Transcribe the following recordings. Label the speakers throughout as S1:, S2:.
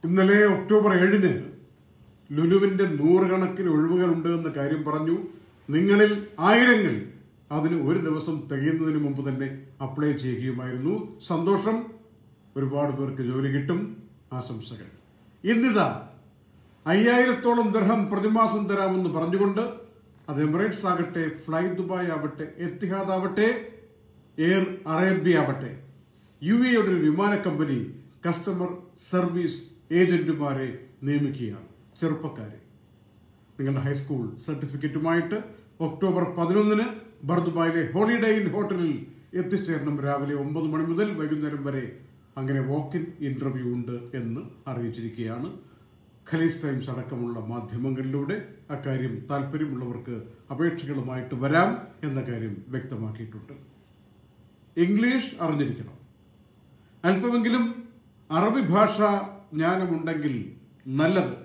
S1: ഇന്നലെ ഒക്ടോബർ ഏഴിന് ലുലുവിന്റെ നൂറുകണക്കിന് ഒഴിവുകളുണ്ട് എന്ന കാര്യം പറഞ്ഞു നിങ്ങളിൽ ആയിരങ്ങൾ അതിന് ഒരു ദിവസം തികയുന്നതിന് മുമ്പ് തന്നെ അപ്ലൈ ചെയ്യുകയുമായിരുന്നു സന്തോഷം ഒരുപാട് പേർക്ക് ജോലി കിട്ടും ആശംസകൾ ഇന്നിതാ അയ്യായിരത്തോളം ദർഹം പ്രതിമാസം തരാമെന്ന് പറഞ്ഞുകൊണ്ട് അത് എമിറേറ്റ്സ് ആകട്ടെ ഫ്ലൈ ദുബായ് ആവട്ടെ എത്തിഹാദ് ആവട്ടെ എയർ അറേബ്യ ആവട്ടെ യു എയുടെ ഒരു വിമാന കമ്പനി കസ്റ്റമർ സർവീസ് ഏജന്റുമാരെ നിയമിക്കുകയാണ് ചെറുപ്പക്കാരെ നിങ്ങളുടെ ഹൈസ്കൂൾ സർട്ടിഫിക്കറ്റുമായിട്ട് ഒക്ടോബർ പതിനൊന്നിന് ബർദുബായിലെ ഹോളിഡേ ഇൻ ഹോട്ടലിൽ എത്തിച്ചേരണം രാവിലെ ഒമ്പത് മണി മുതൽ വൈകുന്നേരം വരെ അങ്ങനെ വാക്ക് ഇൻ ഇന്റർവ്യൂ ഉണ്ട് എന്ന് അറിയിച്ചിരിക്കുകയാണ് ഖലീസ് ടൈംസ് അടക്കമുള്ള മാധ്യമങ്ങളിലൂടെ അക്കാര്യം താല്പര്യമുള്ളവർക്ക് അപേക്ഷകളുമായിട്ട് വരാം എന്ന കാര്യം വ്യക്തമാക്കിയിട്ടുണ്ട് ഇംഗ്ലീഷ് അറിഞ്ഞിരിക്കണം അല്പമെങ്കിലും അറബി ഭാഷ ജ്ഞാനമുണ്ടെങ്കിൽ നല്ലത്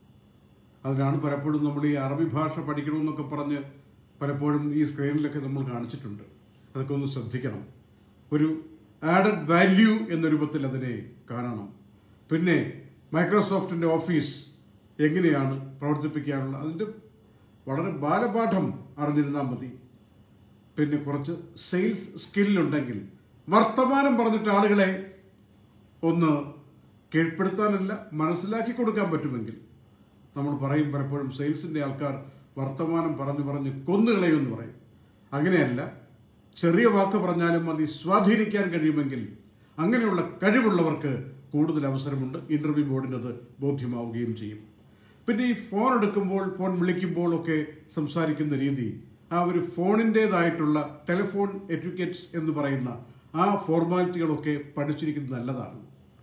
S1: അതിനാണ് പലപ്പോഴും നമ്മൾ ഈ അറബി ഭാഷ പഠിക്കണമെന്നൊക്കെ പറഞ്ഞ് പലപ്പോഴും ഈ സ്ക്രീനിലൊക്കെ നമ്മൾ കാണിച്ചിട്ടുണ്ട് അതൊക്കെ ഒന്ന് ശ്രദ്ധിക്കണം ഒരു ആഡഡ് വാല്യൂ എന്ന രൂപത്തിൽ അതിനെ കാണണം പിന്നെ മൈക്രോസോഫ്റ്റിന്റെ ഓഫീസ് എങ്ങനെയാണ് പ്രവർത്തിപ്പിക്കാനുള്ള അതിന്റെ വളരെ ബാലപാഠം അറിഞ്ഞിരുന്നാൽ മതി പിന്നെ കുറച്ച് സെയിൽസ് സ്കില്ലുണ്ടെങ്കിൽ വർത്തമാനം പറഞ്ഞിട്ട് ആളുകളെ ഒന്ന് കീഴ്പ്പെടുത്താനല്ല മനസ്സിലാക്കി കൊടുക്കാൻ പറ്റുമെങ്കിൽ നമ്മൾ പറയും പലപ്പോഴും സെയിൽസിന്റെ ആൾക്കാർ വർത്തമാനം പറഞ്ഞു പറഞ്ഞ് കൊന്നുകളയുമെന്ന് പറയും അങ്ങനെയല്ല ചെറിയ വാക്ക് പറഞ്ഞാലും മതി സ്വാധീനിക്കാൻ കഴിയുമെങ്കിൽ അങ്ങനെയുള്ള കഴിവുള്ളവർക്ക് കൂടുതൽ അവസരമുണ്ട് ഇന്റർവ്യൂ ബോർഡിനത് ബോധ്യമാവുകയും ചെയ്യും പിന്നെ ഈ ഫോൺ എടുക്കുമ്പോൾ ഫോൺ വിളിക്കുമ്പോൾ ഒക്കെ സംസാരിക്കുന്ന രീതി ആ ഒരു ഫോണിൻ്റെതായിട്ടുള്ള ടെലിഫോൺ എഡ്യൂക്കേറ്റ്സ് എന്ന് പറയുന്ന ആ ഫോർമാലിറ്റികളൊക്കെ പഠിച്ചിരിക്കുന്നത് നല്ലതാണ്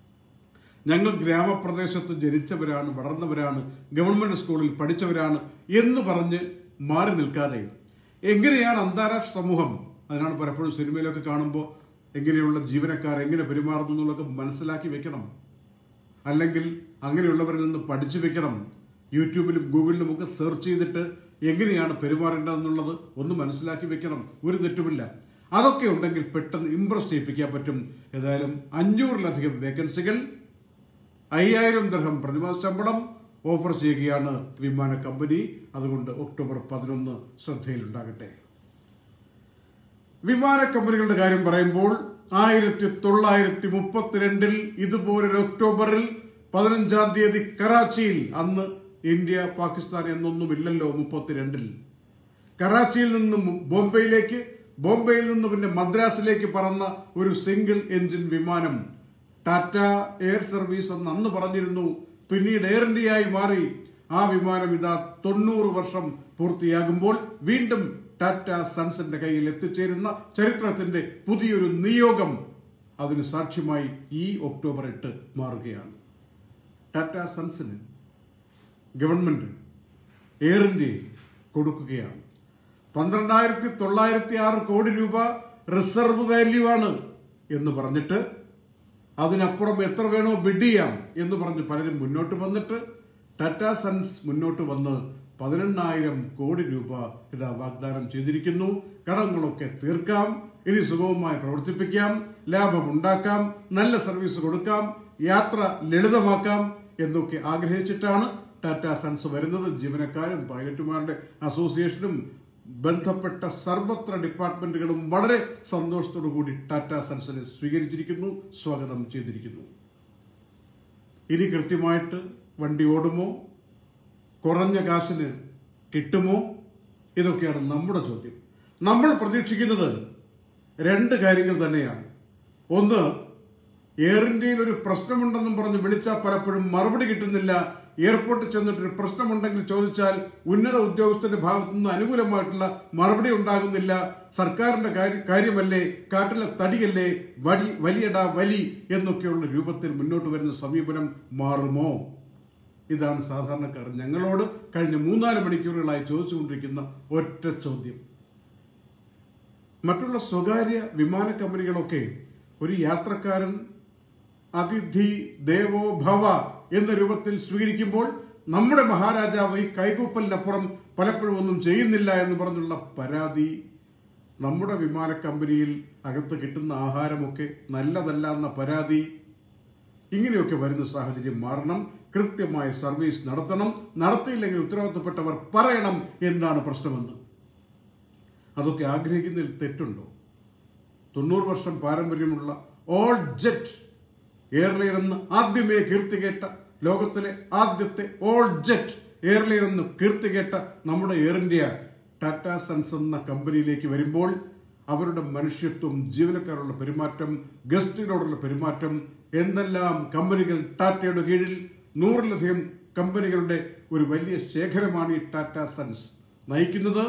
S1: ഞങ്ങൾ ഗ്രാമപ്രദേശത്ത് ജനിച്ചവരാണ് വളർന്നവരാണ് ഗവൺമെന്റ് സ്കൂളിൽ പഠിച്ചവരാണ് എന്ന് പറഞ്ഞ് മാറി നിൽക്കാതെ എങ്ങനെയാണ് അന്താരാഷ്ട്ര സമൂഹം അതിനാണ് പലപ്പോഴും സിനിമയിലൊക്കെ കാണുമ്പോൾ എങ്ങനെയുള്ള ജീവനക്കാർ എങ്ങനെ പെരുമാറുന്നു എന്നുള്ളതൊക്കെ മനസ്സിലാക്കി വെക്കണം അല്ലെങ്കിൽ അങ്ങനെയുള്ളവരിൽ നിന്ന് പഠിച്ചു വെക്കണം യൂട്യൂബിലും ഗൂഗിളിലും ഒക്കെ സെർച്ച് ചെയ്തിട്ട് എങ്ങനെയാണ് പെരുമാറേണ്ടതെന്നുള്ളത് ഒന്ന് മനസ്സിലാക്കി വെക്കണം ഒരു തെറ്റുമില്ല അതൊക്കെ ഉണ്ടെങ്കിൽ പെട്ടെന്ന് ഇംപ്രസ് ചെയ്യിപ്പിക്കാൻ പറ്റും ഏതായാലും അഞ്ഞൂറിലധികം വേക്കൻസികൾ അയ്യായിരം ദർഹം പ്രതിമാസ ശമ്പളം ഓഫർ ചെയ്യുകയാണ് വിമാന കമ്പനി അതുകൊണ്ട് ഒക്ടോബർ പതിനൊന്ന് ശ്രദ്ധയിലുണ്ടാകട്ടെ വിമാന കമ്പനികളുടെ കാര്യം പറയുമ്പോൾ ആയിരത്തി തൊള്ളായിരത്തി മുപ്പത്തിരണ്ടിൽ ഇതുപോലൊരു ഒക്ടോബറിൽ പതിനഞ്ചാം തീയതി കറാച്ചിയിൽ അന്ന് ഇന്ത്യ പാകിസ്ഥാൻ എന്നൊന്നുമില്ലല്ലോ മുപ്പത്തിരണ്ടിൽ കറാച്ചിയിൽ നിന്ന് ബോംബെയിലേക്ക് ബോംബെയിൽ നിന്ന് പിന്നെ മദ്രാസിലേക്ക് പറന്ന ഒരു സിംഗിൾ എഞ്ചിൻ വിമാനം ടാറ്റ എയർ സർവീസ് എന്ന് അന്ന് പറഞ്ഞിരുന്നു പിന്നീട് എയർ ഇന്ത്യയായി മാറി ആ വിമാനം ഇതാ തൊണ്ണൂറ് വർഷം പൂർത്തിയാകുമ്പോൾ വീണ്ടും ടാറ്റ സൺസിന്റെ കയ്യിൽ എത്തിച്ചേരുന്ന ചരിത്രത്തിന്റെ പുതിയൊരു നിയോഗം അതിന് സാക്ഷ്യമായി ഈ ഒക്ടോബർ എട്ട് മാറുകയാണ് ടാറ്റ സൺസിന് ഗവൺമെന്റ് എയർ ഇന്ത്യ കൊടുക്കുകയാണ് പന്ത്രണ്ടായിരത്തി തൊള്ളായിരത്തി ആറ് കോടി രൂപ റിസർവ് വാല്യൂ ആണ് എന്ന് പറഞ്ഞിട്ട് അതിനപ്പുറം എത്ര വേണോ ബിഡ് ചെയ്യാം എന്ന് പറഞ്ഞ് പലരും മുന്നോട്ട് വന്നിട്ട് ടാറ്റ സൺസ് മുന്നോട്ട് വന്ന് പതിനെണ്ണായിരം കോടി രൂപ ഇതാ വാഗ്ദാനം ചെയ്തിരിക്കുന്നു കടങ്ങളൊക്കെ തീർക്കാം ഇനി സുഗമമായി പ്രവർത്തിപ്പിക്കാം ലാഭം ഉണ്ടാക്കാം നല്ല സർവീസ് കൊടുക്കാം യാത്ര ലളിതമാക്കാം എന്നൊക്കെ ആഗ്രഹിച്ചിട്ടാണ് ടാറ്റ സൺസ് വരുന്നത് ജീവനക്കാരും പൈലറ്റുമാരുടെ അസോസിയേഷനും ബന്ധപ്പെട്ട സർവത്ര ഡിപ്പാർട്ട്മെന്റുകളും വളരെ സന്തോഷത്തോടു കൂടി ടാറ്റ സൺസിനെ സ്വീകരിച്ചിരിക്കുന്നു സ്വാഗതം ചെയ്തിരിക്കുന്നു ഇനി കൃത്യമായിട്ട് വണ്ടി ഓടുമോ കുറഞ്ഞ കാശിന് കിട്ടുമോ ഇതൊക്കെയാണ് നമ്മുടെ ചോദ്യം നമ്മൾ പ്രതീക്ഷിക്കുന്നത് രണ്ട് കാര്യങ്ങൾ തന്നെയാണ് ഒന്ന് എയർ ഇന്ത്യയിൽ ഒരു പ്രശ്നമുണ്ടെന്നും പറഞ്ഞ് വിളിച്ചാൽ പലപ്പോഴും മറുപടി കിട്ടുന്നില്ല എയർപോർട്ടിൽ ചെന്നിട്ട് ഒരു പ്രശ്നമുണ്ടെങ്കിൽ ചോദിച്ചാൽ ഉന്നത ഉദ്യോഗസ്ഥന്റെ ഭാഗത്തു നിന്ന് അനുകൂലമായിട്ടുള്ള മറുപടി ഉണ്ടാകുന്നില്ല സർക്കാരിന്റെ കാര്യ- കാര്യമല്ലേ കാട്ടിലെ തടിയല്ലേ വടി വലിയടാ വലി എന്നൊക്കെയുള്ള രൂപത്തിൽ മുന്നോട്ട് വരുന്ന സമീപനം മാറുമോ ഇതാണ് സാധാരണക്കാർ ഞങ്ങളോട് കഴിഞ്ഞ മൂന്നാല് മണിക്കൂറുകളായി ചോദിച്ചുകൊണ്ടിരിക്കുന്ന ഒറ്റ ചോദ്യം മറ്റുള്ള സ്വകാര്യ വിമാന കമ്പനികളൊക്കെ ഒരു യാത്രക്കാരൻ അതിഥി ദേവോ ഭവ എന്ന രൂപത്തിൽ സ്വീകരിക്കുമ്പോൾ നമ്മുടെ മഹാരാജാവ് ഈ കൈകൂപ്പലിനപ്പുറം പലപ്പോഴും ഒന്നും ചെയ്യുന്നില്ല എന്ന് പറഞ്ഞുള്ള പരാതി നമ്മുടെ വിമാന കമ്പനിയിൽ അകത്ത് കിട്ടുന്ന ആഹാരമൊക്കെ നല്ലതല്ല എന്ന പരാതി ഇങ്ങനെയൊക്കെ വരുന്ന സാഹചര്യം മാറണം കൃത്യമായ സർവീസ് നടത്തണം നടത്തിയില്ലെങ്കിൽ ഉത്തരവാദിത്തപ്പെട്ടവർ പറയണം എന്താണ് പ്രശ്നമെന്ന് അതൊക്കെ ആഗ്രഹിക്കുന്നതിൽ തെറ്റുണ്ടോ തൊണ്ണൂറ് വർഷം പാരമ്പര്യമുള്ള ഓൾ ജെറ്റ് എയർലൈൻ എന്ന് ആദ്യമേ കീർത്തി കേട്ട ലോകത്തിലെ ആദ്യത്തെ ഓൾ ജെറ്റ് എയർലൈൻ എന്ന് കീർത്തി കേട്ട നമ്മുടെ എയർ ഇന്ത്യ ടാറ്റ സൺസ് എന്ന കമ്പനിയിലേക്ക് വരുമ്പോൾ അവരുടെ മനുഷ്യത്വം ജീവനക്കാരുള്ള പെരുമാറ്റം ഗസ്റ്റിനോടുള്ള പെരുമാറ്റം എന്തെല്ലാം കമ്പനികൾ ടാറ്റയുടെ കീഴിൽ നൂറിലധികം കമ്പനികളുടെ ഒരു വലിയ ശേഖരമാണ് ഈ ടാറ്റ സൺസ് നയിക്കുന്നത്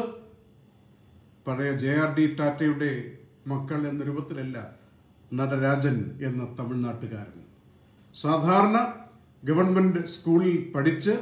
S1: പഴയ ജെ ആർ ഡി ടാറ്റയുടെ മക്കൾ എന്ന രൂപത്തിലല്ല നടരാജൻ എന്ന തമിഴ്നാട്ടുകാരൻ സാധാരണ ഗവൺമെന്റ് സ്കൂളിൽ പഠിച്ച്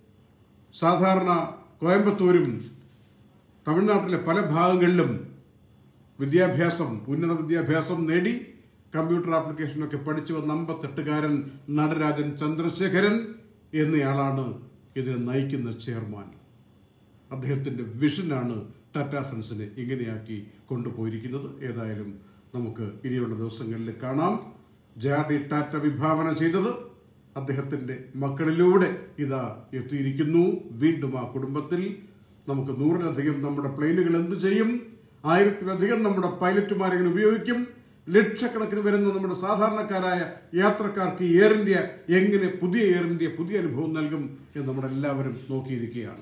S1: സാധാരണ കോയമ്പത്തൂരും തമിഴ്നാട്ടിലെ പല ഭാഗങ്ങളിലും വിദ്യാഭ്യാസം ഉന്നത വിദ്യാഭ്യാസം നേടി കമ്പ്യൂട്ടർ ആപ്ലിക്കേഷനൊക്കെ പഠിച്ചു വന്ന അമ്പത്തെട്ടുകാരൻ നടരാജൻ ചന്ദ്രശേഖരൻ എന്നയാളാണ് ഇതിനെ നയിക്കുന്ന ചെയർമാൻ അദ്ദേഹത്തിന്റെ വിഷനാണ് ടാറ്റ സൺസിനെ ഇങ്ങനെയാക്കി കൊണ്ടുപോയിരിക്കുന്നത് ഏതായാലും നമുക്ക് ഇനിയുള്ള ദിവസങ്ങളിൽ കാണാം ജാഡി ടാറ്റ വിഭാവന ചെയ്തത് അദ്ദേഹത്തിന്റെ മക്കളിലൂടെ ഇതാ എത്തിയിരിക്കുന്നു വീണ്ടും ആ കുടുംബത്തിൽ നമുക്ക് നൂറിലധികം നമ്മുടെ പ്ലെയിനുകൾ എന്ത് ചെയ്യും ആയിരത്തിലധികം നമ്മുടെ പൈലറ്റുമാരെങ്ങനെ ഉപയോഗിക്കും ലക്ഷക്കണക്കിന് വരുന്ന നമ്മുടെ സാധാരണക്കാരായ യാത്രക്കാർക്ക് ഈ എയർ ഇന്ത്യ എങ്ങനെ പുതിയ എയർ ഇന്ത്യ പുതിയ അനുഭവം നൽകും എന്ന് നമ്മളെല്ലാവരും നോക്കിയിരിക്കുകയാണ്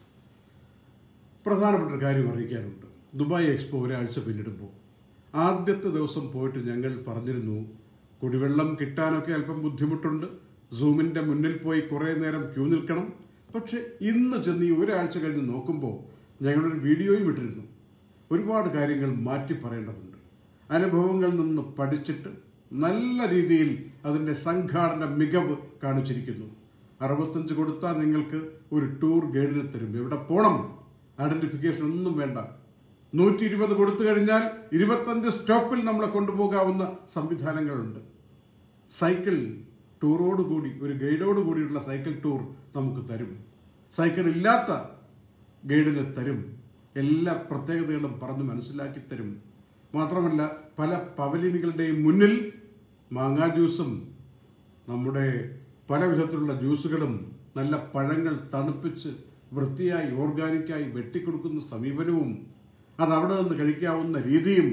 S1: പ്രധാനപ്പെട്ട ഒരു കാര്യം അറിയിക്കാനുണ്ട് ദുബായ് എക്സ്പോ ഒരാഴ്ച പിന്നിടുമ്പോൾ ആദ്യത്തെ ദിവസം പോയിട്ട് ഞങ്ങൾ പറഞ്ഞിരുന്നു കുടിവെള്ളം കിട്ടാനൊക്കെ അല്പം ബുദ്ധിമുട്ടുണ്ട് സൂമിന്റെ മുന്നിൽ പോയി കുറേ നേരം ക്യൂ നിൽക്കണം പക്ഷെ ഇന്ന് ചെന്ന് ഈ ഒരാഴ്ച കഴിഞ്ഞ് നോക്കുമ്പോൾ ഞങ്ങളൊരു വീഡിയോയും ഇട്ടിരുന്നു ഒരുപാട് കാര്യങ്ങൾ മാറ്റി പറയേണ്ടതുണ്ട് അനുഭവങ്ങളിൽ നിന്ന് പഠിച്ചിട്ട് നല്ല രീതിയിൽ അതിൻ്റെ സംഘാടന മികവ് കാണിച്ചിരിക്കുന്നു അറുപത്തഞ്ച് കൊടുത്താൽ നിങ്ങൾക്ക് ഒരു ടൂർ ഗൈഡിനെ തരും എവിടെ പോകണം ഐഡന്റിഫിക്കേഷൻ ഒന്നും വേണ്ട നൂറ്റി ഇരുപത് കൊടുത്തു കഴിഞ്ഞാൽ ഇരുപത്തഞ്ച് സ്റ്റോപ്പിൽ നമ്മളെ കൊണ്ടുപോകാവുന്ന സംവിധാനങ്ങളുണ്ട് സൈക്കിൾ ടൂറോടുകൂടി ഒരു ഗൈഡോട് കൂടിയുള്ള സൈക്കിൾ ടൂർ നമുക്ക് തരും സൈക്കിൾ ഇല്ലാത്ത ഗൈഡിനെ തരും എല്ലാ പ്രത്യേകതകളും പറഞ്ഞ് മനസ്സിലാക്കി തരും മാത്രമല്ല പല പവലിനുകളുടെയും മുന്നിൽ മാങ്ങാ ജ്യൂസും നമ്മുടെ പല വിധത്തിലുള്ള ജ്യൂസുകളും നല്ല പഴങ്ങൾ തണുപ്പിച്ച് വൃത്തിയായി ഓർഗാനിക്കായി വെട്ടിക്കൊടുക്കുന്ന സമീപനവും അത് അവിടെ നിന്ന് കഴിക്കാവുന്ന രീതിയും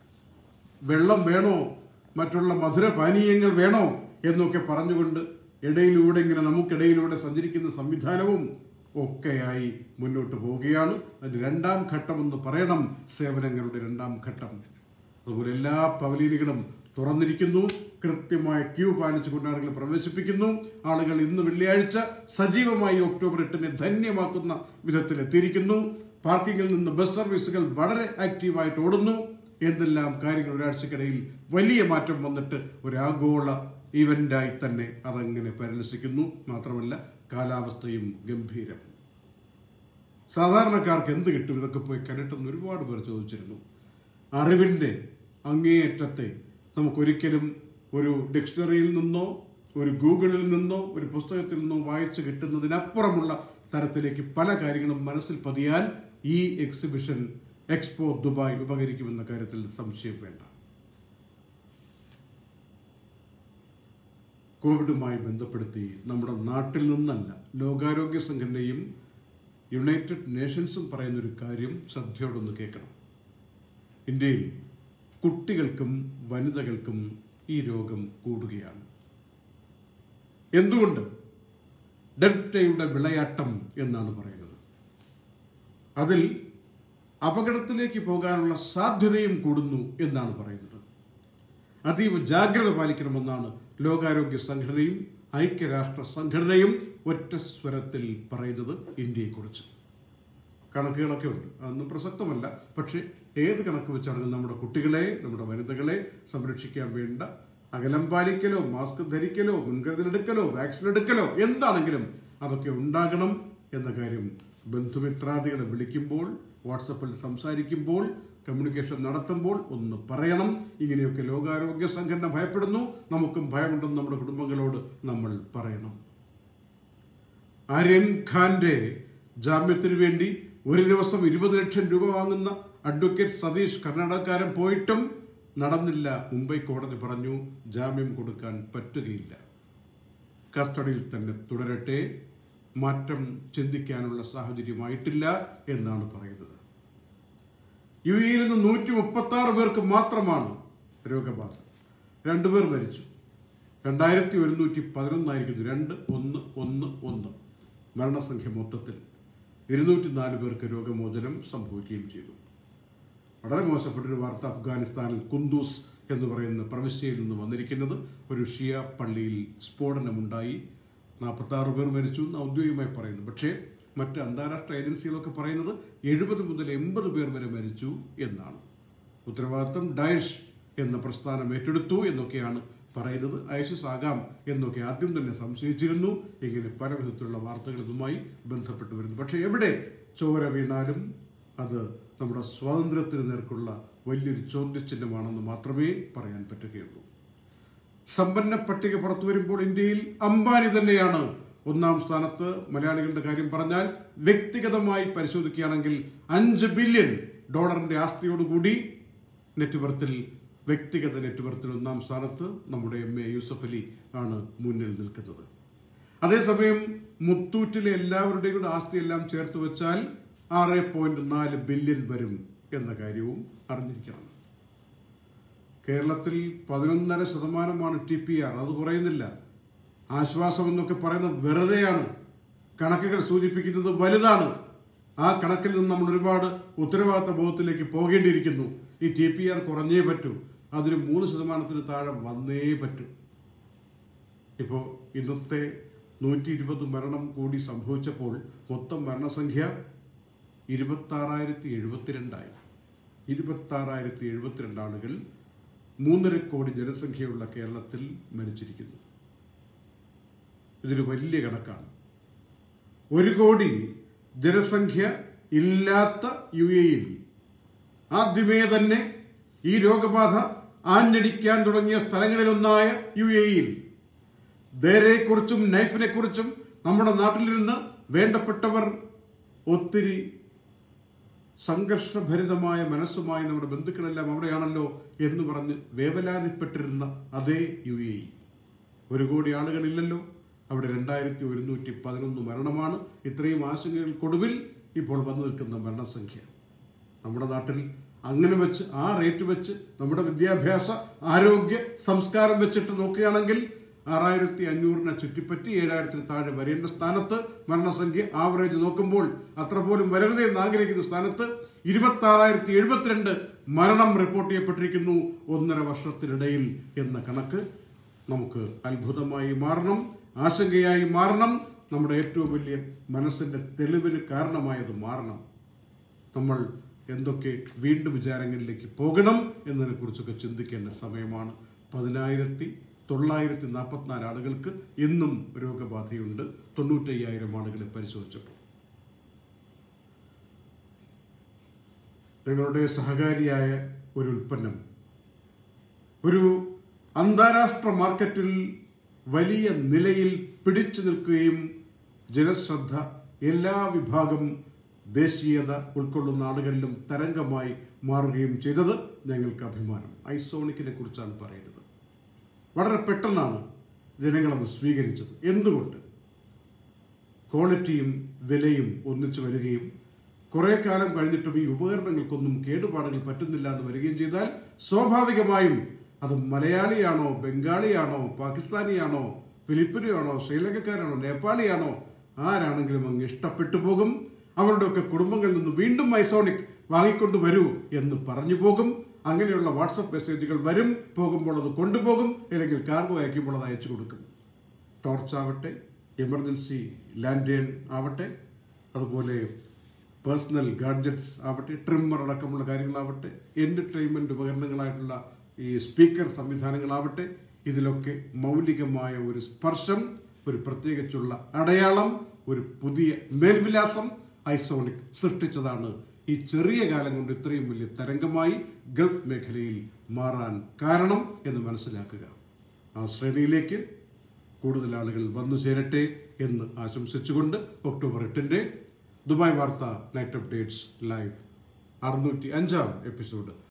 S1: വെള്ളം വേണോ മറ്റുള്ള മധുര പാനീയങ്ങൾ വേണോ എന്നൊക്കെ പറഞ്ഞുകൊണ്ട് ഇടയിലൂടെ ഇങ്ങനെ നമുക്കിടയിലൂടെ സഞ്ചരിക്കുന്ന സംവിധാനവും ഒക്കെയായി മുന്നോട്ട് പോവുകയാണ് അതിന്റെ രണ്ടാം ഘട്ടം എന്ന് പറയണം സേവനങ്ങളുടെ രണ്ടാം ഘട്ടം അതുപോലെ എല്ലാ പവലീനുകളും തുറന്നിരിക്കുന്നു കൃത്യമായ ക്യൂ പാലിച്ചുകൊണ്ട് ആളുകൾ പ്രവേശിപ്പിക്കുന്നു ആളുകൾ ഇന്ന് വെള്ളിയാഴ്ച സജീവമായി ഒക്ടോബർ എട്ടിനെ ധന്യമാക്കുന്ന വിധത്തിൽ എത്തിയിരിക്കുന്നു പാർക്കിങ്ങിൽ നിന്ന് ബസ് സർവീസുകൾ വളരെ ആക്റ്റീവായിട്ട് ഓടുന്നു എന്തെല്ലാം കാര്യങ്ങൾ ഒരാഴ്ചക്കിടയിൽ വലിയ മാറ്റം വന്നിട്ട് ഒരു ആഗോള ഇവന്റായി തന്നെ അതങ്ങനെ പരിലസിക്കുന്നു മാത്രമല്ല കാലാവസ്ഥയും ഗംഭീരം സാധാരണക്കാർക്ക് എന്ത് കിട്ടും ഇതൊക്കെ പോയി കണ്ടിട്ടെന്ന് ഒരുപാട് പേർ ചോദിച്ചിരുന്നു അറിവിന്റെ അങ്ങേയറ്റത്തെ നമുക്കൊരിക്കലും ഒരു ഡിക്ഷണറിയിൽ നിന്നോ ഒരു ഗൂഗിളിൽ നിന്നോ ഒരു പുസ്തകത്തിൽ നിന്നോ വായിച്ചു കിട്ടുന്നതിനപ്പുറമുള്ള തരത്തിലേക്ക് പല കാര്യങ്ങളും മനസ്സിൽ പതിയാൻ ഈ എക്സിബിഷൻ എക്സ്പോ ദുബായ് ഉപകരിക്കുമെന്ന കാര്യത്തിൽ സംശയം വേണ്ട കോവിഡുമായി ബന്ധപ്പെടുത്തി നമ്മുടെ നാട്ടിൽ നിന്നല്ല ലോകാരോഗ്യ സംഘടനയും യുണൈറ്റഡ് നേഷൻസും പറയുന്ന ഒരു കാര്യം ശ്രദ്ധയോടൊന്ന് കേൾക്കണം ഇന്ത്യയിൽ കുട്ടികൾക്കും വനിതകൾക്കും ഈ രോഗം കൂടുകയാണ് എന്തുകൊണ്ട് ഡെൽറ്റയുടെ വിളയാട്ടം എന്നാണ് പറയുന്നത് അതിൽ അപകടത്തിലേക്ക് പോകാനുള്ള സാധ്യതയും കൂടുന്നു എന്നാണ് പറയുന്നത് അതീവ ജാഗ്രത പാലിക്കണമെന്നാണ് ലോകാരോഗ്യ സംഘടനയും ഐക്യരാഷ്ട്ര സംഘടനയും ഒറ്റ സ്വരത്തിൽ പറയുന്നത് ഇന്ത്യയെക്കുറിച്ച് കണക്കുകളൊക്കെ ഉണ്ട് അതൊന്നും പ്രസക്തമല്ല പക്ഷേ ഏത് കണക്ക് വെച്ചാണെങ്കിലും നമ്മുടെ കുട്ടികളെ നമ്മുടെ വനിതകളെ സംരക്ഷിക്കാൻ വേണ്ട അകലം പാലിക്കലോ മാസ്ക് ധരിക്കലോ മുൻകരുതലെടുക്കലോ വാക്സിൻ എടുക്കലോ എന്താണെങ്കിലും അതൊക്കെ ഉണ്ടാകണം എന്ന കാര്യം ബന്ധുമിത്രാദികളെ വിളിക്കുമ്പോൾ വാട്സപ്പിൽ സംസാരിക്കുമ്പോൾ കമ്മ്യൂണിക്കേഷൻ നടത്തുമ്പോൾ ഒന്ന് പറയണം ഇങ്ങനെയൊക്കെ ലോകാരോഗ്യ സംഘടന ഭയപ്പെടുന്നു നമുക്കും ഭയമുണ്ടെന്ന് നമ്മുടെ കുടുംബങ്ങളോട് നമ്മൾ പറയണം ആര്യൻ ഖാന്റെ ജാമ്യത്തിന് വേണ്ടി ഒരു ദിവസം ഇരുപത് ലക്ഷം രൂപ വാങ്ങുന്ന അഡ്വക്കേറ്റ് സതീഷ് കർണാടകക്കാരൻ പോയിട്ടും നടന്നില്ല മുംബൈ കോടതി പറഞ്ഞു ജാമ്യം കൊടുക്കാൻ പറ്റുകയില്ല കസ്റ്റഡിയിൽ തന്നെ തുടരട്ടെ മാറ്റം ചിന്തിക്കാനുള്ള സാഹചര്യമായിട്ടില്ല എന്നാണ് പറയുന്നത് യു എയിൽ നിന്ന് നൂറ്റി മുപ്പത്തി ആറ് പേർക്ക് മാത്രമാണ് രോഗബാധ രണ്ടുപേർ മരിച്ചു രണ്ടായിരത്തി ഒരുന്നൂറ്റി പതിനൊന്നായിരിക്കുന്നു രണ്ട് ഒന്ന് ഒന്ന് ഒന്ന് മരണസംഖ്യ മൊത്തത്തിൽ ഇരുന്നൂറ്റി നാല് പേർക്ക് രോഗമോചനം സംഭവിക്കുകയും ചെയ്തു വളരെ മോശപ്പെട്ടൊരു വാർത്ത അഫ്ഗാനിസ്ഥാനിൽ കുന്ദൂസ് എന്ന് പറയുന്ന പ്രവിശ്യയിൽ നിന്ന് വന്നിരിക്കുന്നത് ഒരു ഷിയ പള്ളിയിൽ സ്ഫോടനമുണ്ടായി നാൽപ്പത്തി ആറ് പേർ മരിച്ചു എന്ന് ഔദ്യോഗികമായി പറയുന്നു പക്ഷേ മറ്റ് അന്താരാഷ്ട്ര ഏജൻസികളൊക്കെ പറയുന്നത് എഴുപത് മുതൽ എൺപത് പേർ വരെ മരിച്ചു എന്നാണ് ഉത്തരവാദിത്തം ഡയഷ് എന്ന പ്രസ്ഥാനം ഏറ്റെടുത്തു എന്നൊക്കെയാണ് പറയുന്നത് ഐസിസ് ആകാം എന്നൊക്കെ ആദ്യം തന്നെ സംശയിച്ചിരുന്നു ഇങ്ങനെ പല വിധത്തിലുള്ള വാർത്തകൾ ഇതുമായി ബന്ധപ്പെട്ട് വരുന്നു പക്ഷേ എവിടെ ചോര വീണാലും അത് നമ്മുടെ സ്വാതന്ത്ര്യത്തിന് നേർക്കുള്ള വലിയൊരു ചോദ്യചിഹ്നമാണെന്ന് മാത്രമേ പറയാൻ പറ്റുകയുള്ളൂ സമ്പന്ന പട്ടിക പുറത്തു വരുമ്പോൾ ഇന്ത്യയിൽ അംബാനി തന്നെയാണ് ഒന്നാം സ്ഥാനത്ത് മലയാളികളുടെ കാര്യം പറഞ്ഞാൽ വ്യക്തിഗതമായി പരിശോധിക്കുകയാണെങ്കിൽ അഞ്ച് ബില്യൺ ഡോളറിന്റെ ആസ്തിയോടുകൂടി നെറ്റ്വർത്തിൽ വ്യക്തിഗത നെറ്റ്വർത്തിൽ ഒന്നാം സ്ഥാനത്ത് നമ്മുടെ എം എ യൂസഫ് അലി ആണ് മുന്നിൽ നിൽക്കുന്നത് അതേസമയം മുത്തൂറ്റിലെ എല്ലാവരുടെയും കൂടെ ആസ്തിയെല്ലാം ചേർത്ത് വെച്ചാൽ ആറ് പോയിന്റ് നാല് ബില്യൺ വരും എന്ന കാര്യവും അറിഞ്ഞിരിക്കണം കേരളത്തിൽ പതിനൊന്നര ശതമാനമാണ് ടി പി ആർ അത് കുറയുന്നില്ല ആശ്വാസം എന്നൊക്കെ പറയുന്നത് വെറുതെയാണ് കണക്കുകൾ സൂചിപ്പിക്കുന്നത് വലുതാണ് ആ കണക്കിൽ നിന്ന് നമ്മൾ ഒരുപാട് ഉത്തരവാദിത്ത ബോധത്തിലേക്ക് പോകേണ്ടിയിരിക്കുന്നു ഈ ടി പി ആർ കുറഞ്ഞേ പറ്റൂ അതിന് മൂന്ന് ശതമാനത്തിന് താഴെ വന്നേ പറ്റൂ ഇപ്പോൾ ഇന്നത്തെ നൂറ്റി ഇരുപത് മരണം കൂടി സംഭവിച്ചപ്പോൾ മൊത്തം മരണസംഖ്യ ഇരുപത്തി ആറായിരത്തി എഴുപത്തിരണ്ടായി ഇരുപത്തി ആറായിരത്തി എഴുപത്തിരണ്ട് ആളുകൾ മൂന്നര കോടി ജനസംഖ്യയുള്ള കേരളത്തിൽ മരിച്ചിരിക്കുന്നു ഇതൊരു വലിയ കണക്കാണ് ഒരു കോടി ജനസംഖ്യ ഇല്ലാത്ത യു എയിൽ ആദ്യമേ തന്നെ ഈ രോഗബാധ ആഞ്ഞടിക്കാൻ തുടങ്ങിയ സ്ഥലങ്ങളിലൊന്നായ യു എയിൽ ധേരയെക്കുറിച്ചും നൈഫിനെ കുറിച്ചും നമ്മുടെ നാട്ടിലിരുന്ന് വേണ്ടപ്പെട്ടവർ ഒത്തിരി സംഘർഷഭരിതമായ മനസ്സുമായി നമ്മുടെ ബന്ധുക്കളെല്ലാം അവിടെയാണല്ലോ എന്ന് പറഞ്ഞ് വേവലാതിപ്പെട്ടിരുന്ന അതേ യു എ ഇ ഒരു കോടി ആളുകളില്ലല്ലോ അവിടെ രണ്ടായിരത്തി ഒരുന്നൂറ്റി പതിനൊന്ന് മരണമാണ് ഇത്രയും ആശങ്കകൾക്കൊടുവിൽ ഇപ്പോൾ വന്നു നിൽക്കുന്ന മരണസംഖ്യ നമ്മുടെ നാട്ടിൽ അങ്ങനെ വെച്ച് ആ റേറ്റ് വെച്ച് നമ്മുടെ വിദ്യാഭ്യാസ ആരോഗ്യ സംസ്കാരം വെച്ചിട്ട് നോക്കുകയാണെങ്കിൽ ആറായിരത്തി അഞ്ഞൂറിനെ ചുറ്റിപ്പറ്റി ഏഴായിരത്തിന് താഴെ വരേണ്ട സ്ഥാനത്ത് മരണസംഖ്യ ആവറേജ് നോക്കുമ്പോൾ അത്ര പോലും വരരുതേ എന്ന് ആഗ്രഹിക്കുന്ന സ്ഥാനത്ത് ഇരുപത്തി ആറായിരത്തി എഴുപത്തിരണ്ട് മരണം റിപ്പോർട്ട് ചെയ്യപ്പെട്ടിരിക്കുന്നു ഒന്നര വർഷത്തിനിടയിൽ എന്ന കണക്ക് നമുക്ക് അത്ഭുതമായി മാറണം ആശങ്കയായി മാറണം നമ്മുടെ ഏറ്റവും വലിയ മനസ്സിന്റെ തെളിവിന് കാരണമായത് മാറണം നമ്മൾ എന്തൊക്കെ വീണ്ടും വിചാരങ്ങളിലേക്ക് പോകണം എന്നതിനെ കുറിച്ചൊക്കെ ചിന്തിക്കേണ്ട സമയമാണ് പതിനായിരത്തി തൊള്ളായിരത്തി നാൽപ്പത്തിനാല് ആളുകൾക്ക് ഇന്നും രോഗബാധയുണ്ട് തൊണ്ണൂറ്റയ്യായിരം ആളുകളെ പരിശോധിച്ചപ്പോൾ നിങ്ങളുടെ സഹകാരിയായ ഒരു ഉൽപ്പന്നം ഒരു അന്താരാഷ്ട്ര മാർക്കറ്റിൽ വലിയ നിലയിൽ പിടിച്ചു നിൽക്കുകയും ജനശ്രദ്ധ എല്ലാ വിഭാഗം ദേശീയത ഉൾക്കൊള്ളുന്ന ആളുകളിലും തരംഗമായി മാറുകയും ചെയ്തത് ഞങ്ങൾക്ക് അഭിമാനം ഐസോണിക്കിനെ കുറിച്ചാണ് പറയുന്നത് വളരെ പെട്ടെന്നാണ് ജനങ്ങളത് സ്വീകരിച്ചത് എന്തുകൊണ്ട് ക്വാളിറ്റിയും വിലയും ഒന്നിച്ചു വരികയും കുറെ കാലം കഴിഞ്ഞിട്ടും ഈ ഉപകരണങ്ങൾക്കൊന്നും കേടുപാടുകൾ പറ്റുന്നില്ല എന്ന് വരികയും ചെയ്താൽ സ്വാഭാവികമായും അത് മലയാളിയാണോ ബംഗാളിയാണോ പാകിസ്ഥാനിയാണോ ഫിലിപ്പിനിയാണോ ശ്രീലങ്കക്കാരാണോ നേപ്പാളിയാണോ ആരാണെങ്കിലും അങ്ങ് ഇഷ്ടപ്പെട്ടു പോകും അവരുടെയൊക്കെ കുടുംബങ്ങളിൽ നിന്ന് വീണ്ടും ഐസോണിക് വാങ്ങിക്കൊണ്ട് വരൂ എന്ന് പറഞ്ഞു പോകും അങ്ങനെയുള്ള വാട്സപ്പ് മെസ്സേജുകൾ വരും പോകുമ്പോൾ അത് കൊണ്ടുപോകും അല്ലെങ്കിൽ കാർഗോ അയക്കുമ്പോൾ അത് അയച്ചു കൊടുക്കും ടോർച്ച് ആവട്ടെ എമർജൻസി ലാൻഡേൺ ആവട്ടെ അതുപോലെ പേഴ്സണൽ ഗാഡ്ജറ്റ്സ് ആവട്ടെ ട്രിമ്മർ അടക്കമുള്ള കാര്യങ്ങളാവട്ടെ എന്റർടൈൻമെന്റ് ഉപകരണങ്ങളായിട്ടുള്ള ഈ സ്പീക്കർ സംവിധാനങ്ങളാവട്ടെ ഇതിലൊക്കെ മൗലികമായ ഒരു സ്പർശം ഒരു പ്രത്യേകിച്ചുള്ള അടയാളം ഒരു പുതിയ മേൽവിലാസം ഐസോണിക് സൃഷ്ടിച്ചതാണ് ഈ ചെറിയ കാലം കൊണ്ട് ഇത്രയും വലിയ തരംഗമായി ഗൾഫ് മേഖലയിൽ മാറാൻ കാരണം എന്ന് മനസ്സിലാക്കുക ആ ശ്രേണിയിലേക്ക് കൂടുതൽ ആളുകൾ വന്നു ചേരട്ടെ എന്ന് ആശംസിച്ചുകൊണ്ട് ഒക്ടോബർ എട്ടിന്റെ ദുബായ് വാർത്ത നൈറ്റ് അപ്ഡേറ്റ്സ് ലൈവ് അറുന്നൂറ്റി അഞ്ചാം എപ്പിസോഡ്